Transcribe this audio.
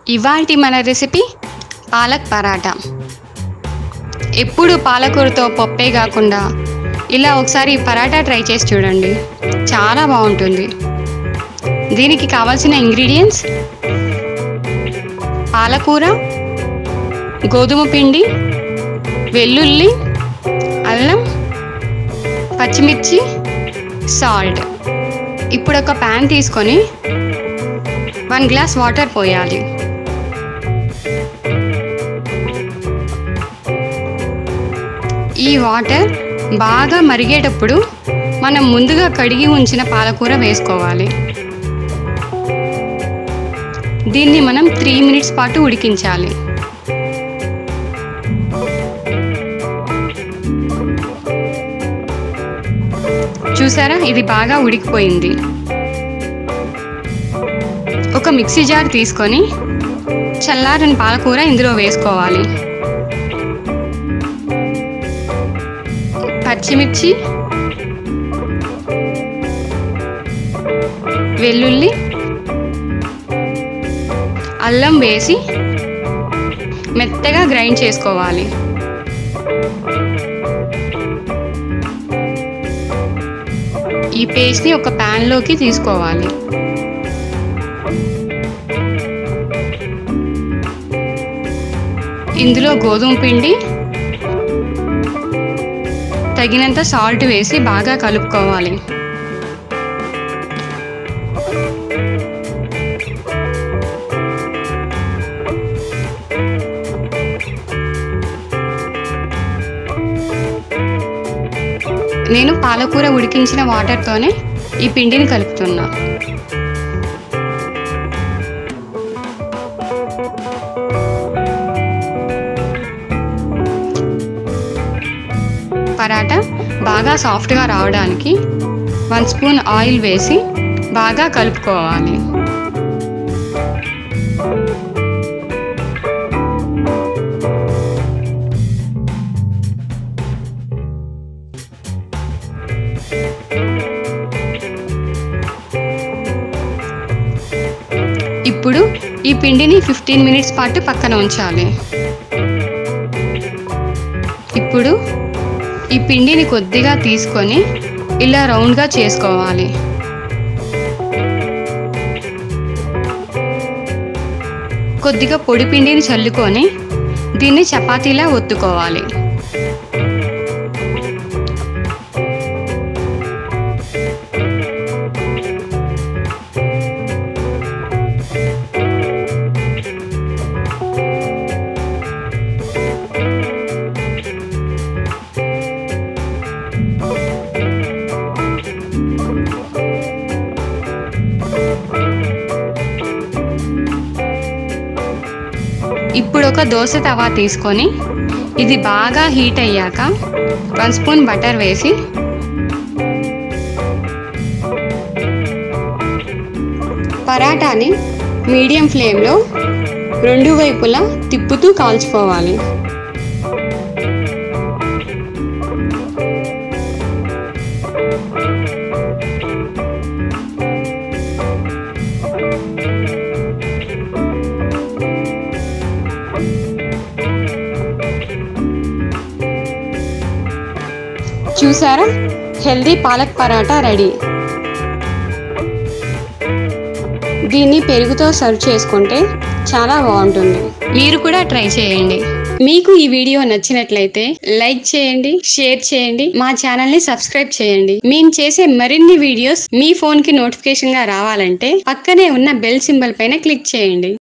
ఇవాల్టి మన రెసిపీ పాలక్ పరాటా ఎప్పుడు పాలకూరతో పప్పే కాకుండా ఇలా ఒకసారి పరాటా ట్రై చేసి చూడండి చాలా బాగుంటుంది దీనికి కావాల్సిన ఇంగ్రీడియంట్స్ పాలకూర గోధుమ పిండి వెల్లుల్లి అల్లం పచ్చిమిర్చి సాల్ట్ ఇప్పుడు ఒక ప్యాన్ తీసుకొని వన్ గ్లాస్ వాటర్ పోయాలి ఈ వాటర్ బాగా మరిగేటప్పుడు మనం ముందుగా కడిగి ఉంచిన పాలకూర వేసుకోవాలి దీన్ని మనం త్రీ మినిట్స్ పాటు ఉడికించాలి చూసారా ఇది బాగా ఉడికిపోయింది ఒక మిక్సీ జార్ తీసుకొని చల్లారని పాలకూర ఇందులో వేసుకోవాలి పచ్చిమిర్చి వెల్లుల్లి అల్లం వేసి మెత్తగా గ్రైండ్ చేసుకోవాలి ఈ పేస్ట్ని ఒక ప్యాన్లోకి తీసుకోవాలి ఇందులో గోధుమ పిండి తగినంత సాల్ట్ వేసి బాగా కలుపుకోవాలి నేను పాలకూర ఉడికించిన వాటర్తోనే ఈ పిండిని కలుపుతున్నా పరాటా బాగా సాఫ్ట్గా రావడానికి వన్ స్పూన్ ఆయిల్ వేసి బాగా కలుపుకోవాలి ఇప్పుడు ఈ పిండిని ఫిఫ్టీన్ మినిట్స్ పాటు పక్కన ఉంచాలి ఇప్పుడు ఈ పిండిని కొద్దిగా తీసుకొని ఇలా రౌండ్గా చేసుకోవాలి కొద్దిగా పొడి పిండిని చల్లుకొని దీన్ని చపాతీలా ఒత్తుకోవాలి ఇప్పుడు ఒక దోశ తవా తీసుకొని ఇది బాగా హీట్ అయ్యాక వన్ స్పూన్ బటర్ వేసి పరాటాని మీడియం ఫ్లేమ్లో రెండు వైపులా తిప్పుతూ కాల్చుకోవాలి చూసారా హెల్దీ పాలక్ పరాటా రెడీ దీన్ని పెరుగుతో సర్వ్ చేసుకుంటే చాలా బాగుంటుంది మీరు కూడా ట్రై చేయండి మీకు ఈ వీడియో నచ్చినట్లయితే లైక్ చేయండి షేర్ చేయండి మా ఛానల్ ని సబ్స్క్రైబ్ చేయండి మేము చేసే మరిన్ని వీడియోస్ మీ ఫోన్ కి నోటిఫికేషన్ గా రావాలంటే పక్కనే ఉన్న బెల్ సింబల్ పైన క్లిక్ చేయండి